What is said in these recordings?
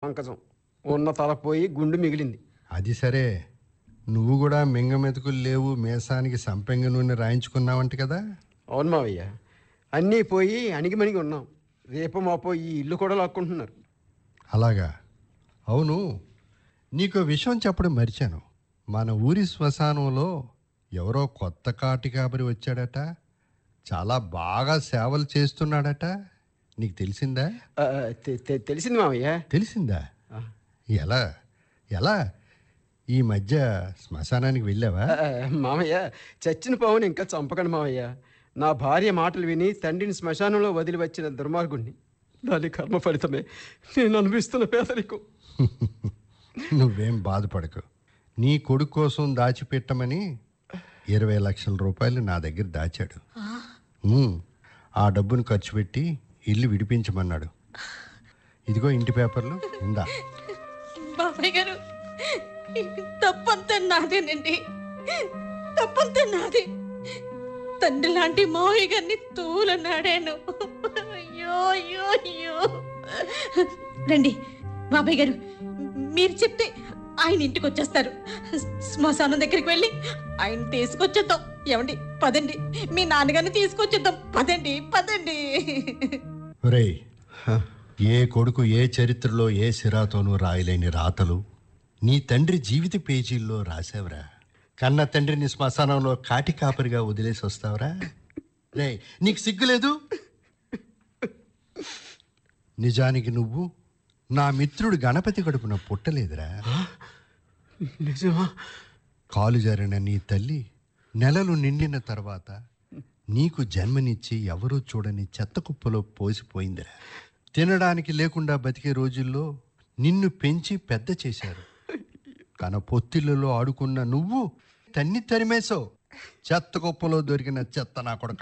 పంకజం ఉన్న తల పోయి గుండు మిగిలింది అది సరే నువ్వు కూడా మింగ మెతుకులు లేవు మేసానికి సంపెంగ నూనె రాయించుకున్నావంట కదా అవును మావయ్య అన్నీ పోయి అణిగిమణిగి ఉన్నాం రేపు మాపో ఈ ఇల్లు కూడా లాక్కుంటున్నారు అలాగా అవును నీకు విషయం చెప్పడం మర్చాను మన ఊరి శ్మశానంలో ఎవరో కొత్త కాటి కాబరి వచ్చాడట చాలా బాగా సేవలు చేస్తున్నాడట నీకు తెలిసిందా ఆ, తె- తె- తెలిసింది మావయ్య తెలిసిందా ఆ. ఎలా ఎలా ఈ మధ్య శ్మశానానికి వెళ్ళావా ఆ, మామయ్య చచ్చిన పావుని ఇంకా చంపకండి మావయ్య నా భార్య మాటలు విని తండ్రిని శ్మశానంలో వదిలి వచ్చిన దుర్మార్గుణ్ణి దాని కర్మ ఫలితమే నేను అనుభవిస్తున్న పేదరికం నువ్వేం బాధపడకు నీ కొడుకు కోసం దాచిపెట్టమని ఇరవై లక్షల రూపాయలు నా దగ్గర దాచాడు ఉమ్, ఆ డబ్బును ఖర్చు పెట్టి ఇల్లు విడిపించమన్నాడు ఇదిగో ఇంటి పేపర్లు ఇందా బాబాయ్ గారు తప్పంతా నాదేనండి తప్పంతా నాదే తండ్రి లాంటి మావయ్య గారిని తూలన్నాడాను అయ్యో అయ్యో అయ్యో రండి బాబాయ్ గారు మీరు చెప్తే ఆయన ఇంటికి వచ్చేస్తారు శ్మశానం దగ్గరికి వెళ్ళి ఆయన తీసుకొచ్చేద్దాం ఏమండి పదండి మీ నాన్నగారిని తీసుకొచ్చేద్దాం పదండి పదండి ఒరేయ్ ఏ కొడుకు ఏ చరిత్రలో ఏ సిరాతోనూ రాయలేని రాతలు నీ తండ్రి జీవిత పేజీల్లో రాసావురా కన్న తండ్రిని శ్మశానంలో కాటి కాపరిగా వదిలేసి వస్తావురా రే నీకు సిగ్గులేదు నిజానికి నువ్వు నా మిత్రుడు గణపతి కడుపున పుట్టలేదురా నిజమా కాలు జారిన నీ తల్లి నెలలు నిండిన తర్వాత నీకు జన్మనిచ్చి ఎవరూ చూడని చెత్త కుప్పలో పోసిపోయిందిరా తినడానికి లేకుండా బతికే రోజుల్లో నిన్ను పెంచి పెద్ద చేశారు కన పొత్తిళ్ళలో ఆడుకున్న నువ్వు తన్ని తరిమేశావు చెత్త కుప్పలో దొరికిన చెత్త నా కొడక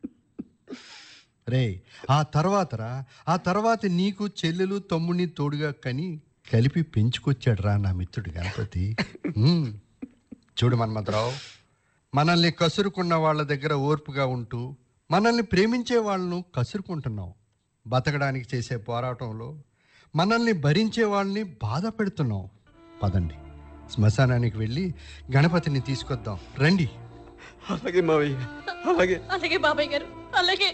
రే ఆ తర్వాతరా ఆ తర్వాత నీకు చెల్లెలు తమ్ముడిని తోడుగా కని కలిపి పెంచుకొచ్చాడురా నా మిత్రుడు గణపతి ఉమ్. చూడు మన్మథరావు మనల్ని కసురుకున్న వాళ్ళ దగ్గర ఓర్పుగా ఉంటూ మనల్ని ప్రేమించే వాళ్ళను కసురుకుంటున్నాం బతకడానికి చేసే పోరాటంలో మనల్ని భరించే వాళ్ళని బాధ పెడుతున్నాం పదండి శ్మశానానికి వెళ్ళి గణపతిని తీసుకొద్దాం రండి అలాగే మావయ్య అలాగే అలాగే బాబాయ్ గారు అలాగే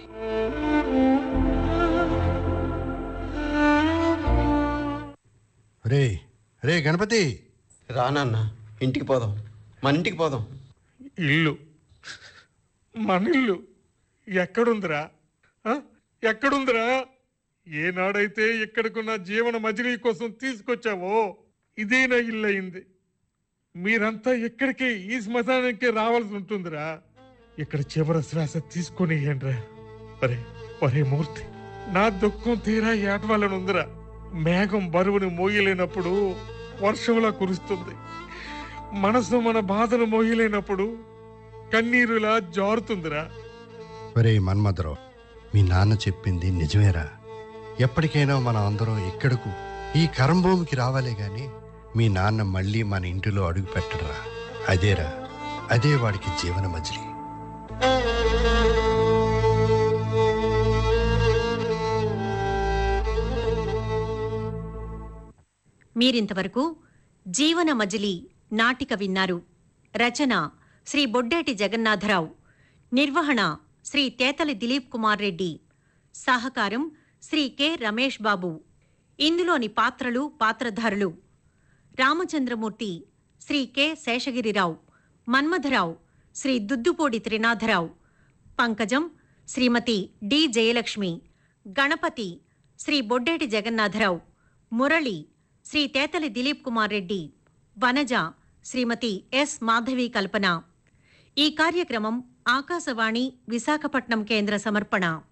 రే రే గణపతి రానన్న ఇంటికి పోదాం మన ఇంటికి పోదాం ఇల్లు మన ఇల్లు ఎక్కడుందిరా ఆ? ఎక్కడుందిరా ఏనాడైతే ఇక్కడికున్న జీవన మజిలీ కోసం తీసుకొచ్చావో ఇదే నా ఇల్లు అయింది మీరంతా ఇక్కడికి ఈ శ్మశానానికి రావాల్సి ఉంటుందిరా ఇక్కడ చివరి శ్వాస తీసుకొని ఏంట్రా ఒరే ఒరే మూర్తి నా దుఃఖం తీరా ఏటవాలని ఉందిరా మేఘం బరువుని మోయలేనప్పుడు వర్షంలా కురుస్తుంది మనసు మన బాధను మోయలేనప్పుడు కన్నీరులా జారుతుందిరా ఒరే మన్మధరావు మీ నాన్న చెప్పింది నిజమేరా ఎప్పటికైనా మనం అందరం ఇక్కడకు ఈ కరంభూమికి రావాలే గాని మీ నాన్న మళ్ళీ మన ఇంటిలో అడుగు పెట్టడరా అదేరా అదే వాడికి జీవన మజిలీ మీరింతవరకు జీవన మజిలీ నాటిక విన్నారు రచన శ్రీ బొడ్డేటి జగన్నాథరావు నిర్వహణ శ్రీ తేతలి దిలీప్ కుమార్ రెడ్డి సహకారం శ్రీ కె రమేష్ బాబు ఇందులోని పాత్రలు పాత్రధారులు Ramachandramurthy Shri K Seshagirirao Manmatharao Shri Duddupudi Trinatharao Pankajam Shrimati D Jayalakshmi Ganapathi Shri Boddeti Jagannatharao Murali Shri Tetali Dilip Kumar Reddy Vanaja Shrimati S Madhavi Kalpana ఈ కార్యక్రమం ఆకాశవాణి విశాఖపట్నం కేంద్ర సమర్పణ